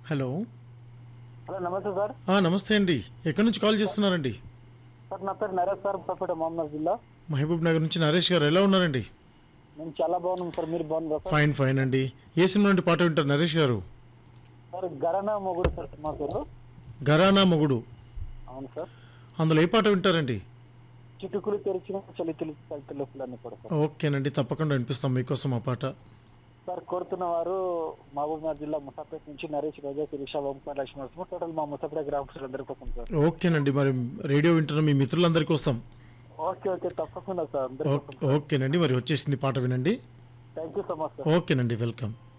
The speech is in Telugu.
హలో హలో నమస్తే సార్ ఆ, నమస్తే అండి ఎక్కడి నుంచి కాల్ చేస్తున్నారండి సార్ నా పేరు నరేష్ సార్ పప్పేట మహమ్మద్ జిల్లా మహబూబ్ నగర్ నుంచి నరేష్ గారు ఎలా ఉన్నారండి నేను చాలా బాగున్నాను సార్ మీరు బాగున్నారా సార్ ఫైన్ ఫైన్ అండి ఏ సినిమా నుండి పాట వింటారు నరేష్ గారు సార్ గరణ మొగుడు సార్ మా పేరు గరానా మొగుడు అవును సార్ అందులో ఏ పాట వింటారండి చిటుకులు తెరిచిన చలి తెలుసు చలి తెలుపులు అని కూడా సార్ ఓకేనండి తప్పకుండా వినిపిస్తాం మీకోసం ఆ పాట సార్ కోరుతున్న వారు మహబూబ్నగర్ జిల్లా ముసాపేట నుంచి నరేష్ రోజా శిరీష ఓంకార్ లక్ష్మీ నరసింహ టోటల్ మా ముసాపేట గ్రామస్తులు అందరి కోసం సార్ ఓకేనండి మరి రేడియో వింటున్న మీ మిత్రులందరి కోసం ఓకే ఓకే తప్పకుండా సార్ అందరి ఓ- ఓకేనండి మరి వచ్చేసింది పాట వినండి thank you so much sir ఓకేనండి వెల్కమ్